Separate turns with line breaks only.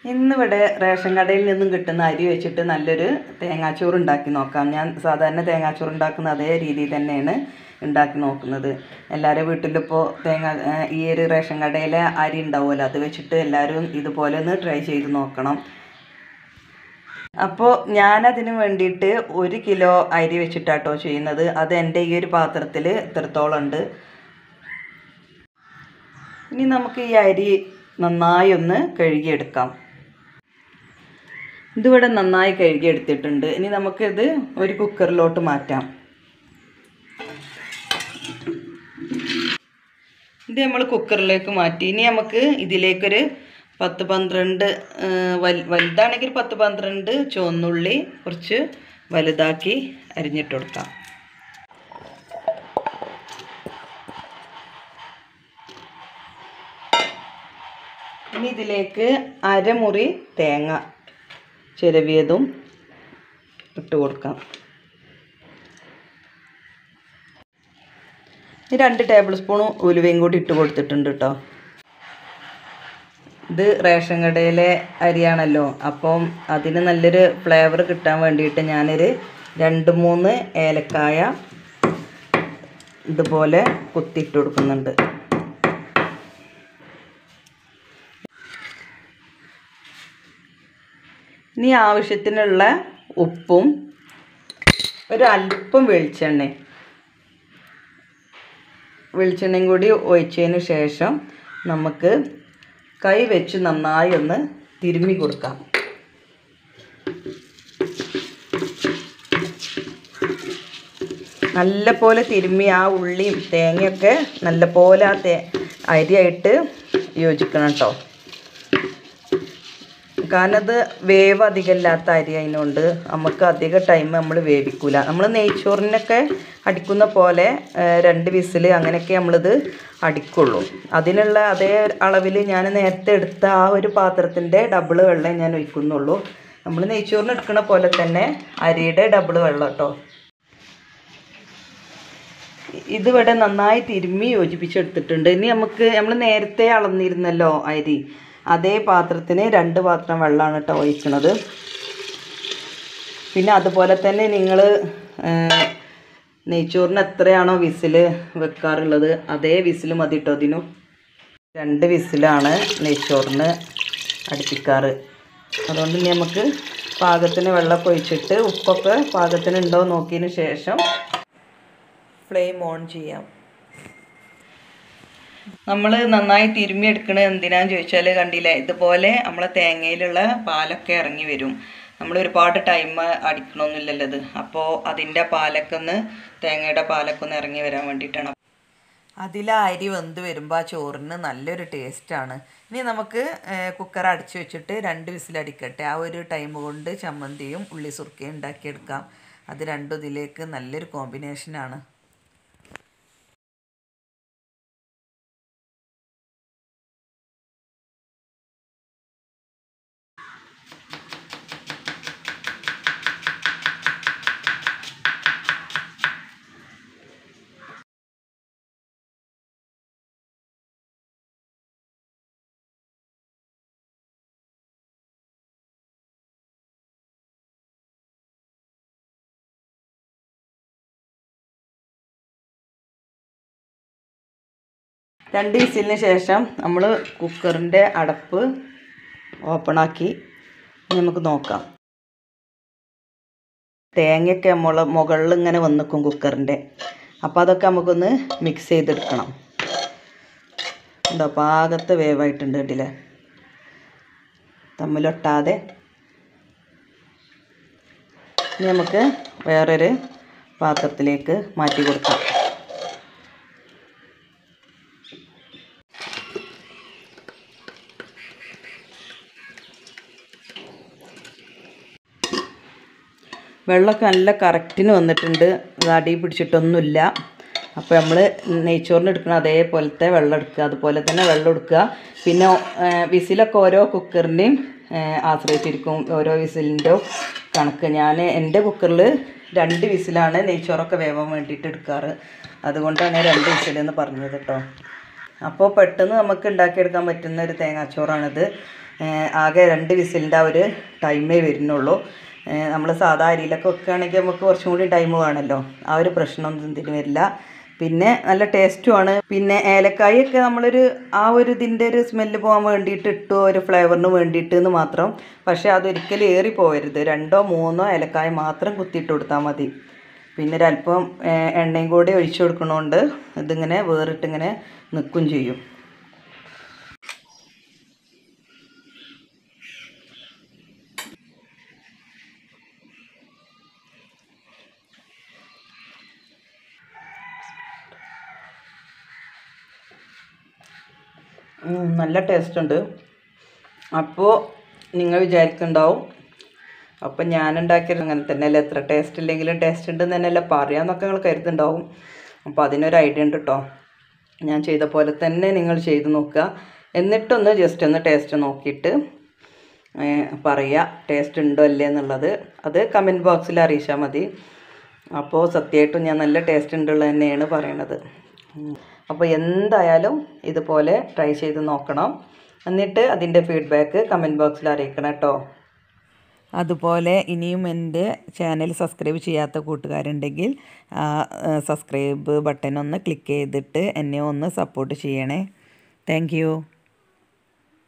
ഇന്നിവിടെ റേഷൻ കടയിൽ നിന്നും കിട്ടുന്ന അരി വെച്ചിട്ട് നല്ലൊരു തേങ്ങാച്ചോറ് ഉണ്ടാക്കി നോക്കാം ഞാൻ സാധാരണ തേങ്ങാച്ചോറ് ഉണ്ടാക്കുന്ന അതേ രീതിയിൽ തന്നെയാണ് ഉണ്ടാക്കി നോക്കുന്നത് എല്ലാവരും വീട്ടിലിപ്പോൾ തേങ്ങ ഏഹ് ഈ ഒരു റേഷൻ കടയിലെ അരി ഉണ്ടാവുമല്ലോ അത് വെച്ചിട്ട് എല്ലാവരും ഇതുപോലെ ഒന്ന് ട്രൈ ചെയ്ത് നോക്കണം അപ്പോൾ ഞാനതിന് വേണ്ടിയിട്ട് ഒരു കിലോ അരി വെച്ചിട്ടാട്ടോ ചെയ്യുന്നത് അത് എൻ്റെ ഈ ഒരു പാത്രത്തിൽ ഇത്രത്തോളം ഉണ്ട് ഇനി നമുക്ക് ഈ അരി നന്നായി ഒന്ന് കഴുകിയെടുക്കാം ഇതിവിടെ നന്നായി കഴുകിയെടുത്തിട്ടുണ്ട് ഇനി നമുക്കിത് ഒരു കുക്കറിലോട്ട് മാറ്റാം ഇത് നമ്മൾ കുക്കറിലേക്ക് മാറ്റി ഇനി നമുക്ക് ഇതിലേക്കൊരു പത്ത് പന്ത്രണ്ട് ആ, വൽ വലുതാണെങ്കിൽ ഒരു പത്ത് പന്ത്രണ്ട് ചുവന്നുള്ളി കുറച്ച് വലുതാക്കി അരിഞ്ഞിട്ട് കൊടുക്കാം ഇനി ഇതിലേക്ക് അരമുറി തേങ്ങ ചിരവിയതും ഇട്ട് കൊടുക്കാം ഈ രണ്ട് ടേബിൾ സ്പൂൺ ഉലുവയും കൂടി ഇട്ട് കൊടുത്തിട്ടുണ്ട് കേട്ടോ ഇത് റേഷൻ കടയിലെ അരിയാണല്ലോ അപ്പം അതിന് നല്ലൊരു ഫ്ലേവർ കിട്ടാൻ വേണ്ടിയിട്ട് ഞാനൊരു രണ്ട് മൂന്ന് ഏലക്കായ ഇതുപോലെ കുത്തിയിട്ട് കൊടുക്കുന്നുണ്ട് ഇനി ആവശ്യത്തിനുള്ള ഉപ്പും ഒരു അല്പം വെളിച്ചെണ്ണയും വെളിച്ചെണ്ണയും കൂടി ഒഴിച്ചതിന് ശേഷം നമുക്ക് കൈ വെച്ച് നന്നായി ഒന്ന് തിരുമ്മി കൊടുക്കാം നല്ല പോലെ തിരുമ്മി ആ ഉള്ളിയും തേങ്ങയൊക്കെ നല്ല പോലെ ആ തേ അരിയായിട്ട് യോജിക്കണം കേട്ടോ കാരണം അത് വേവ് അധികമില്ലാത്ത അരി അതിനുകൊണ്ട് നമുക്ക് അധിക ടൈം നമ്മൾ വേവിക്കൂല നമ്മൾ നെയ്ച്ചോറിനൊക്കെ അടിക്കുന്ന പോലെ ആ, രണ്ട് വിസിൽ അങ്ങനെയൊക്കെ നമ്മളിത് അടിക്കുള്ളൂ അതിനുള്ള അതേ അളവിൽ ഞാൻ നേരത്തെ എടുത്ത ആ ഒരു പാത്രത്തിൻ്റെ ഡബിൾ വെള്ളം ഞാൻ ഒഴിക്കുന്നുള്ളൂ നമ്മൾ നെയ്ച്ചോറിന് എടുക്കുന്ന പോലെ തന്നെ അരിയുടെ ഡബിൾ വെള്ളം കേട്ടോ ഇതിവിടെ നന്നായി തിരുമ്മി യോജിപ്പിച്ചെടുത്തിട്ടുണ്ട് ഇനി നമുക്ക് നമ്മൾ നേരത്തെ അളന്നിരുന്നല്ലോ അരി അതേ പാത്രത്തിന് രണ്ട് പാത്രം വെള്ളമാണ് കേട്ടോ ഒഴിക്കണത് പിന്നെ അതുപോലെ തന്നെ നിങ്ങൾ നെയ്ച്ചോറിന് എത്രയാണോ വിസിൽ വെക്കാറുള്ളത് അതേ വിസിൽ മതി കേട്ടോ ഇതിനും രണ്ട് വിസിലാണ് നെയ്ച്ചോറിന് അടുപ്പിക്കാറ് അതുകൊണ്ട് ഇനി നമുക്ക് പാകത്തിന് വെള്ളമൊക്കെ ഒഴിച്ചിട്ട് ഉപ്പൊക്കെ പാകത്തിന് ഉണ്ടോ നോക്കിയതിന് ശേഷം ഫ്ലെയിം ഓൺ ചെയ്യാം നമ്മൾ നന്നായി തിരുമ്മിയെടുക്കണത് എന്തിനാന്ന് ചോദിച്ചാൽ കണ്ടില്ലേ ഇതുപോലെ നമ്മളെ തേങ്ങയിലുള്ള പാലൊക്കെ ഇറങ്ങി വരും നമ്മൾ ഒരുപാട് ടൈം അടിക്കണമൊന്നുമില്ലല്ലോ ഇത് അപ്പോൾ അതിൻ്റെ പാലൊക്കെ ഒന്ന് തേങ്ങയുടെ പാലൊക്കെ ഒന്ന് ഇറങ്ങി വരാൻ വേണ്ടിയിട്ടാണ് അതിൽ അരി വെന്ത് വരുമ്പോൾ ആ ചോറിന് നല്ലൊരു ടേസ്റ്റാണ് ഇനി നമുക്ക് കുക്കർ അടച്ചു വെച്ചിട്ട് രണ്ട് വിസിലടിക്കട്ടെ ആ ഒരു ടൈം കൊണ്ട് ചമ്മന്തിയും ഉള്ളി സുർക്കയും ഉണ്ടാക്കിയെടുക്കാം അത് രണ്ടും ഇതിലേക്ക് നല്ലൊരു കോമ്പിനേഷനാണ് രണ്ട് വിസിലിന് ശേഷം നമ്മൾ കുക്കറിൻ്റെ അടപ്പ് ഓപ്പണാക്കി നമുക്ക് നോക്കാം തേങ്ങയൊക്കെ നമ്മൾ മുകളിൽ ഇങ്ങനെ വന്നിക്കും കുക്കറിൻ്റെ അപ്പോൾ അതൊക്കെ നമുക്കൊന്ന് മിക്സ് ചെയ്തെടുക്കണം ഉണ്ടോ പാകത്തെ വേവായിട്ടുണ്ട് കണ്ടില്ലേ തമ്മിലൊട്ടാതെ ഇനി നമുക്ക് വേറൊരു പാത്രത്തിലേക്ക് മാറ്റി കൊടുക്കാം വെള്ളമൊക്കെ നല്ല കറക്റ്റിന് വന്നിട്ടുണ്ട് അത് അടി പിടിച്ചിട്ടൊന്നുമില്ല അപ്പോൾ നമ്മൾ നെയ്ച്ചോറിന് എടുക്കുന്ന അതേപോലത്തെ വെള്ളം എടുക്കുക അതുപോലെ തന്നെ വെള്ളം എടുക്കുക പിന്നെ ആ, വിസിലൊക്കെ ഓരോ കുക്കറിൻ്റെയും ആശ്രയിച്ചിരിക്കും ഓരോ വിസിലിൻ്റെ കണക്ക് ഞാൻ എൻ്റെ കുക്കറിൽ രണ്ട് വിസിലാണ് നെയ്ച്ചോറൊക്കെ വേവാൻ വേണ്ടിയിട്ട് എടുക്കാറ് അതുകൊണ്ടാണ് രണ്ട് വിസിലെന്ന് പറഞ്ഞത് കേട്ടോ അപ്പോൾ പെട്ടെന്ന് നമുക്ക് ഉണ്ടാക്കിയെടുക്കാൻ പറ്റുന്ന ഒരു തേങ്ങാച്ചോറാണിത് ഏഹ് ആകെ രണ്ട് വിസിലിൻ്റെ ആ ഒരു ടൈമേ വരുന്നുള്ളൂ നമ്മൾ സാധാ അരിയിലൊക്കെ വെക്കുകയാണെങ്കിൽ നമുക്ക് കുറച്ചും കൂടി ടൈം വേണമല്ലോ ആ ഒരു പ്രശ്നമൊന്നും ഇതിന് വരില്ല പിന്നെ നല്ല ടേസ്റ്റുമാണ് പിന്നെ ഏലക്കായൊക്കെ നമ്മളൊരു ആ ഒരു ഇതിൻ്റെ ഒരു സ്മെല്ല് പോകാൻ വേണ്ടിയിട്ട് ഇട്ടു ഒരു ഫ്ലേവറിന് വേണ്ടിയിട്ട് എന്ന് മാത്രം പക്ഷേ അതൊരിക്കലും ഏറി പോകരുത് രണ്ടോ മൂന്നോ ഏലക്കായ മാത്രം കുത്തിയിട്ട് കൊടുത്താൽ മതി പിന്നെ ഒരല്പം ഏഹ്, എണ്ണയും കൂടി ഒഴിച്ചു കൊടുക്കണോണ്ട് ഇതിങ്ങനെ വേറിട്ടിങ്ങനെ നിൽക്കും ചെയ്യും ഉം, നല്ല ടേസ്റ്റ് ഉണ്ട് അപ്പോൾ നിങ്ങൾ വിചാരിക്കുന്നുണ്ടാവും അപ്പം ഞാൻ ഉണ്ടാക്കിയത് അങ്ങനെ തന്നെയല്ലേ എത്ര ടേസ്റ്റ് ഇല്ലെങ്കിലും ടേസ്റ്റ് ഉണ്ടെന്ന് തന്നെയല്ലേ പറയാമെന്നൊക്കെ നിങ്ങൾ കരുതുന്നുണ്ടാവും അപ്പോൾ അതിനൊരു ഐഡിയ ഉണ്ട് കേട്ടോ ഞാൻ ചെയ്ത പോലെ തന്നെ നിങ്ങൾ ചെയ്ത് നോക്കുക എന്നിട്ടൊന്ന് ജസ്റ്റ് ഒന്ന് ടേസ്റ്റ് നോക്കിയിട്ട് പറയുക ടേസ്റ്റ് ഉണ്ടോ അല്ലേ എന്നുള്ളത് അത് കമൻറ്റ് ബോക്സിൽ അറിയിച്ചാൽ മതി അപ്പോൾ സത്യമായിട്ടും ഞാൻ നല്ല ടേസ്റ്റ് ഉണ്ടുള്ളത് തന്നെയാണ് പറയണത് ഉം. അപ്പോൾ എന്തായാലും ഇതുപോലെ ട്രൈ ചെയ്ത് നോക്കണം എന്നിട്ട് അതിൻ്റെ ഫീഡ്ബാക്ക് കമൻറ്റ് ബോക്സിൽ അറിയിക്കണം കേട്ടോ അതുപോലെ ഇനിയും എൻ്റെ ചാനൽ സബ്സ്ക്രൈബ് ചെയ്യാത്ത കൂട്ടുകാരുണ്ടെങ്കിൽ ആ സബ്സ്ക്രൈബ് ബട്ടൺ ഒന്ന് ക്ലിക്ക് ചെയ്തിട്ട് എന്നെ ഒന്ന് സപ്പോർട്ട് ചെയ്യണേ താങ്ക്